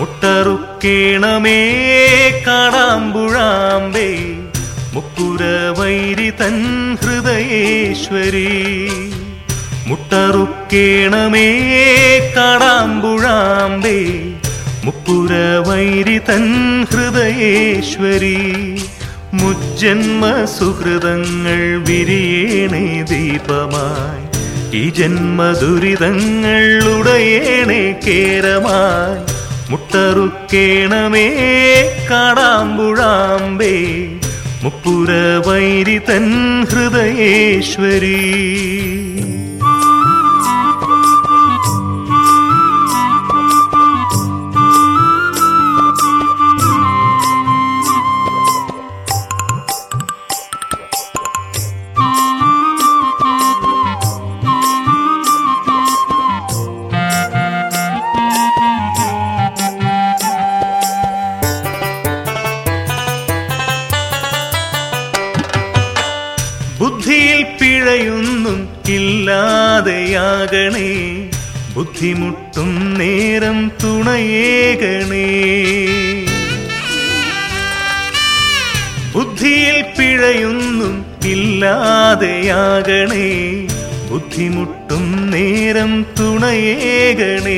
മുട്ടറുക്കേണമേ കാടാമ്പുഴാമ്പേ മുക്കുര വൈരി തൻ ഹൃദയേശ്വരി മുട്ടറുക്കേണമേ കാടാമ്പുഴാമ്പേ മുക്കുര വൈരി തൻ ഹൃദയേശ്വരി മുജ്ജന്മ സുഹൃതങ്ങൾ വിരിയേണേ ദീപമായി ഈ ജന്മ ദുരിതങ്ങൾ ഉടയേണേ കേരമായി മുട്ടറുക്കേണമേ കാടാമ്പുഴാമ്പേ മുപ്പുര വൈരി തൻ ഹൃദയേശ്വരി ബുദ്ധിയിൽ പിഴയൊന്നും ഇല്ലാതെയാകണേ ബുദ്ധിമുട്ടും നേരം തുണയേകണേ ബുദ്ധിയിൽ പിഴയൊന്നും ഇല്ലാതെയാകണേ ബുദ്ധിമുട്ടും നേരം തുണയേകണേ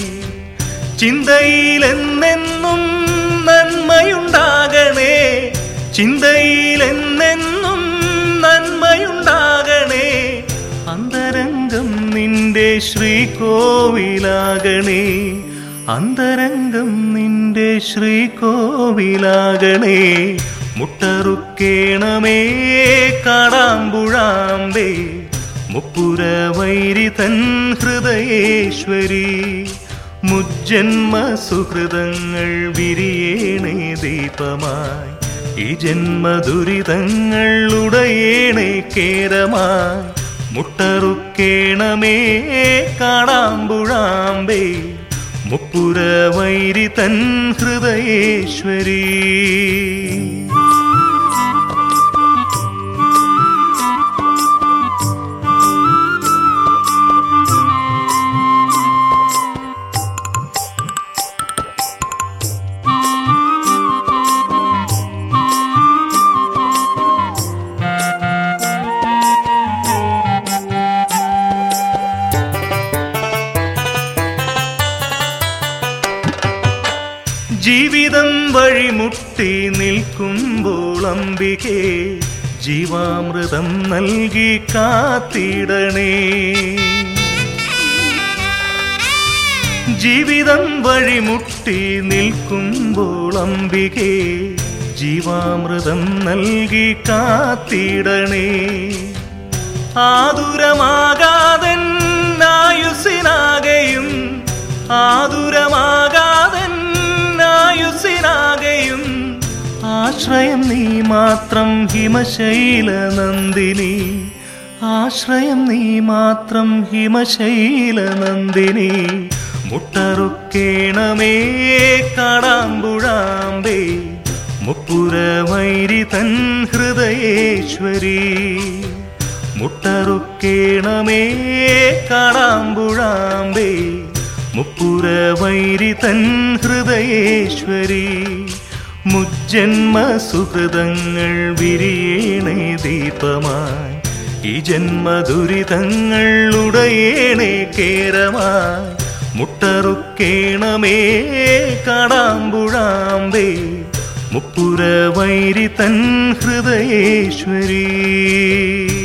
ചിന്തയിലെന്നെന്നും നന്മയുണ്ടാകണേ ചിന്തയിലെന്നെന്നും നന്മയുണ്ടാകണേ അന്തരംഗം നിന്റെ ശ്രീകോവിലാകണേ അന്തരംഗം നിന്റെ ശ്രീകോവിലാകണേ മുട്ടറുക്കേണമേ കാടാമ്പുഴാമ്പേ മുപ്പുര വൈരി തൻ ഹൃദയേശ്വരി മുജ്ജന്മ സുഹൃതങ്ങൾ വിരിയേണേ ദീപമായി ഈ ജന്മ ദുരിതങ്ങൾ ഉടയേണേ കേരമായി മുട്ടറുക്കേണമേ കാടാമ്പുഴാമ്പേ മുപ്പുര വൈരി തൻ ഹൃദയേശ്വരി ജീവിതം വഴിമുട്ടി നിൽക്കുമ്പോൾ അംബികെ ജീവാമൃതം നൽകി കാത്തിടണേ ജീവിതം വഴിമുട്ടി നിൽക്കുമ്പോൾ അംബികെ ജീവാമൃതം നൽകി കാത്തിടണേ ആതുരമാകാതൻ ആയുസിനാകെയും ആതുരമാകാതൻ ആയുസിനാകെയും ആശ്രയം നീ മാത്രം ഹിമശൈല നന്ദിനി ആശ്രയം നീ മാത്രം ഹിമശൈല നന്ദിനി മുട്ടറുക്കേണമേ കാടാമ്പുഴാമ്പേ മുപ്പുര വൈരി തൻ ഹൃദയേശ്വരി മുട്ടറുക്കേണമേ കാടാമ്പുഴാമ്പേ മുപ്പുര വൈരി തൻ ഹൃദയേശ്വരി മുജ്ജന്മ സുഹൃതങ്ങൾ വിരിയേണേ ദീപമായി ഈ ജന്മ ദുരിതങ്ങൾ ഉടയേണേ കേരമായി മുട്ടറുക്കേണമേ കാടാമ്പുഴാമ്പേ മുപ്പുര വൈരി തൻ ഹൃദയേശ്വരീ